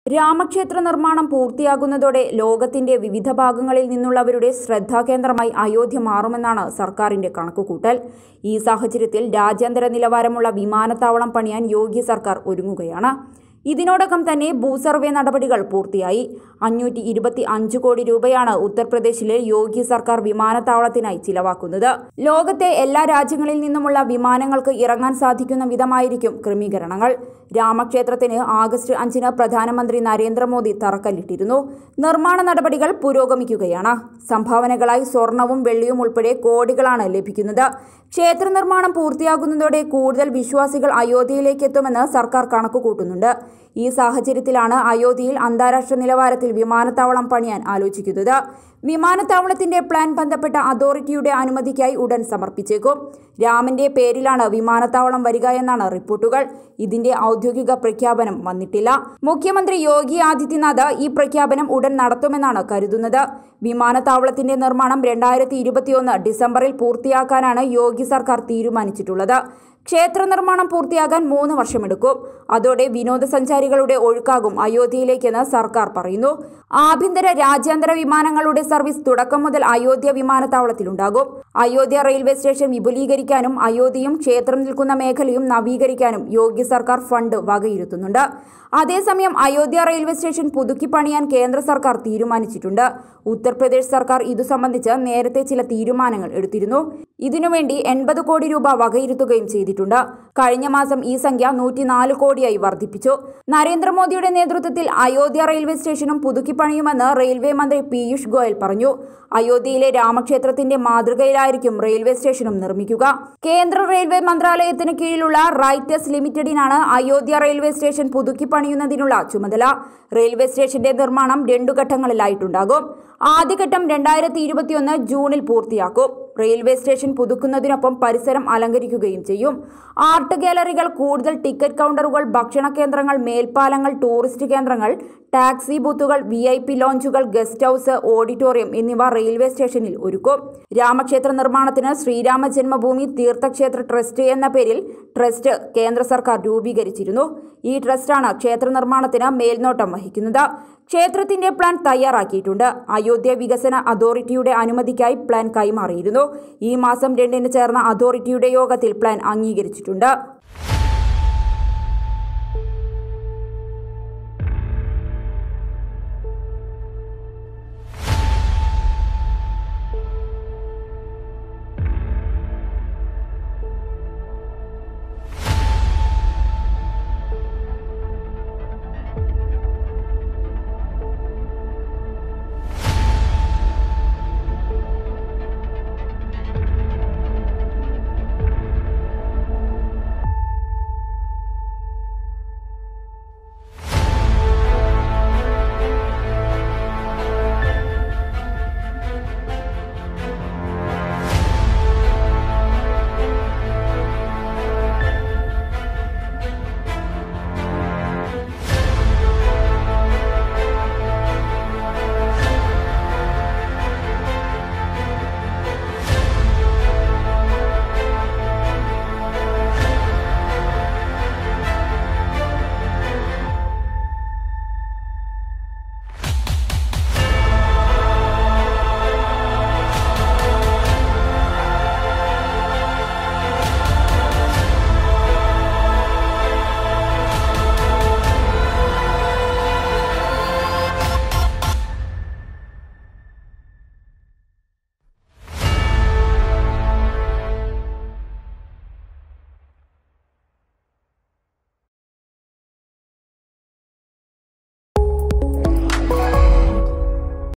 രാമക്ഷേത്ര നിർമ്മാണം പൂർത്തിയാകുന്നതോടെ ലോകത്തിന്റെ വിവിധ ഭാഗങ്ങളിൽ നിന്നുള്ളവരുടെ ശ്രദ്ധാകേന്ദ്രമായി അയോധ്യ മാറുമെന്നാണ് സർക്കാരിന്റെ കണക്കുകൂട്ടൽ ഈ സാഹചര്യത്തിൽ രാജ്യാന്തര നിലവാരമുള്ള വിമാനത്താവളം പണിയാൻ യോഗ്യ സർക്കാർ ഒരുങ്ങുകയാണ് ഇതിനോടകം തന്നെ ഭൂസർവേ നടപടികൾ പൂർത്തിയായി അഞ്ഞൂറ്റി ഇരുപത്തി അഞ്ച് കോടി രൂപയാണ് ഉത്തർപ്രദേശിലെ യോഗ്യ സർക്കാർ വിമാനത്താവളത്തിനായി ചിലവാക്കുന്നത് ലോകത്തെ എല്ലാ രാജ്യങ്ങളിൽ നിന്നുമുള്ള വിമാനങ്ങൾക്ക് ഇറങ്ങാൻ സാധിക്കുന്ന വിധമായിരിക്കും ക്രമീകരണങ്ങൾ രാമക്ഷേത്രത്തിന് ആഗസ്റ്റ് അഞ്ചിന് പ്രധാനമന്ത്രി നരേന്ദ്രമോദി തറക്കല്ലിട്ടിരുന്നു നിർമ്മാണ നടപടികൾ പുരോഗമിക്കുകയാണ് സംഭാവനകളായി സ്വർണവും വെള്ളിയും ഉൾപ്പെടെ കോടികളാണ് ലഭിക്കുന്നത് ക്ഷേത്ര നിർമ്മാണം പൂർത്തിയാകുന്നതോടെ കൂടുതൽ വിശ്വാസികൾ അയോധ്യയിലേക്ക് എത്തുമെന്ന് സർക്കാർ കണക്കുകൂട്ടുന്നുണ്ട് ഈ സാഹചര്യത്തിലാണ് അയോധ്യയിൽ അന്താരാഷ്ട്ര നിലവാരത്തിൽ വിമാനത്താവളം പണിയാൻ ആലോചിക്കുന്നത് വിമാനത്താവളത്തിന്റെ പ്ലാൻ ബന്ധപ്പെട്ട അതോറിറ്റിയുടെ അനുമതിക്കായി ഉടൻ സമർപ്പിച്ചേക്കും രാമന്റെ പേരിലാണ് വിമാനത്താവളം വരിക എന്നാണ് റിപ്പോർട്ടുകൾ ഇതിന്റെ ഔദ്യോഗിക പ്രഖ്യാപനം വന്നിട്ടില്ല മുഖ്യമന്ത്രി യോഗി ആദിത്യനാഥ് ഈ പ്രഖ്യാപനം ഉടൻ നടത്തുമെന്നാണ് കരുതുന്നത് വിമാനത്താവളത്തിന്റെ നിർമ്മാണം രണ്ടായിരത്തി ഇരുപത്തിയൊന്ന് ഡിസംബറിൽ പൂർത്തിയാക്കാനാണ് യോഗി സർക്കാർ തീരുമാനിച്ചിട്ടുള്ളത് ക്ഷേത്ര നിർമ്മാണം പൂർത്തിയാകാൻ മൂന്ന് വർഷമെടുക്കും അതോടെ വിനോദസഞ്ചാരികളുടെ ഒഴുക്കാകും അയോധ്യയിലേക്കെന്ന് സർക്കാർ പറയുന്നു ആഭ്യന്തര രാജ്യാന്തര വിമാനങ്ങളുടെ സർവീസ് തുടക്കം മുതൽ അയോധ്യ വിമാനത്താവളത്തിലുണ്ടാകും അയോധ്യ റെയിൽവേ സ്റ്റേഷൻ വിപുലീകരിക്കാനും അയോധ്യയും ക്ഷേത്രം നിൽക്കുന്ന മേഖലയും നവീകരിക്കാനും യോഗ്യ സർക്കാർ ഫണ്ട് വകയിരുത്തുന്നുണ്ട് അതേസമയം അയോധ്യ റെയിൽവേ സ്റ്റേഷൻ പുതുക്കി പണിയാൻ കേന്ദ്ര സർക്കാർ തീരുമാനിച്ചിട്ടുണ്ട് ഉത്തർപ്രദേശ് സർക്കാർ ഇതു സംബന്ധിച്ച് നേരത്തെ ചില തീരുമാനങ്ങൾ എടുത്തിരുന്നു ഇതിനുവേണ്ടി എൺപത് കോടി രൂപ വകയിരുത്തുകയും ചെയ്തിട്ടുണ്ട് കഴിഞ്ഞ മാസം ഈ സംഖ്യ നൂറ്റിനാല് കോടിയായി വർദ്ധിപ്പിച്ചു നരേന്ദ്രമോദിയുടെ നേതൃത്വത്തിൽ അയോധ്യ റെയിൽവേ സ്റ്റേഷനും പുതുക്കി പണിയുമെന്ന് റെയിൽവേ മന്ത്രി പീയൂഷ് ഗോയൽ പറഞ്ഞു അയോധ്യയിലെ രാമക്ഷേത്രത്തിന്റെ മാതൃകയിലായിരിക്കും റെയിൽവേ സ്റ്റേഷനും നിർമ്മിക്കുക കേന്ദ്ര റെയിൽവേ മന്ത്രാലയത്തിന് കീഴിലുള്ള റൈറ്റസ് ലിമിറ്റഡിനാണ് അയോധ്യ റെയിൽവേ സ്റ്റേഷൻ പുതുക്കി പണിയുന്നതിനുള്ള ചുമതല റെയിൽവേ സ്റ്റേഷന്റെ നിർമ്മാണം രണ്ടു ഘട്ടങ്ങളിലായിട്ടുണ്ടാകും ആദ്യഘട്ടം രണ്ടായിരത്തി ഇരുപത്തിയൊന്ന് ജൂണിൽ പൂർത്തിയാക്കും റെയിൽവേ സ്റ്റേഷൻ പുതുക്കുന്നതിനൊപ്പം പരിസരം അലങ്കരിക്കുകയും ചെയ്യും ആർട്ട് ഗാലറികൾ കൂടുതൽ ടിക്കറ്റ് കൗണ്ടറുകൾ ഭക്ഷണ കേന്ദ്രങ്ങൾ മേൽപ്പാലങ്ങൾ ടൂറിസ്റ്റ് കേന്ദ്രങ്ങൾ ടാക്സി ബൂത്തുകൾ വി ഐ പി ലോഞ്ചുകൾ ഗസ്റ്റ് ഹൗസ് ഓഡിറ്റോറിയം എന്നിവ റെയിൽവേ സ്റ്റേഷനിൽ ഒരുക്കും രാമക്ഷേത്ര നിർമ്മാണത്തിന് ശ്രീരാമ ജന്മഭൂമി തീർത്ഥക്ഷേത്ര ട്രസ്റ്റ് എന്ന പേരിൽ ട്രസ്റ്റ് കേന്ദ്ര സർക്കാർ രൂപീകരിച്ചിരുന്നു ഈ ട്രസ്റ്റാണ് ക്ഷേത്ര നിർമ്മാണത്തിന് മേൽനോട്ടം വഹിക്കുന്നത് ക്ഷേത്രത്തിന്റെ പ്ലാൻ തയ്യാറാക്കിയിട്ടുണ്ട് അയോധ്യ വികസന അതോറിറ്റിയുടെ അനുമതിക്കായി പ്ലാൻ കൈമാറിയിരുന്നു ഈ മാസം രണ്ടിന് ചേർന്ന അതോറിറ്റിയുടെ യോഗത്തിൽ പ്ലാൻ അംഗീകരിച്ചിട്ടുണ്ട്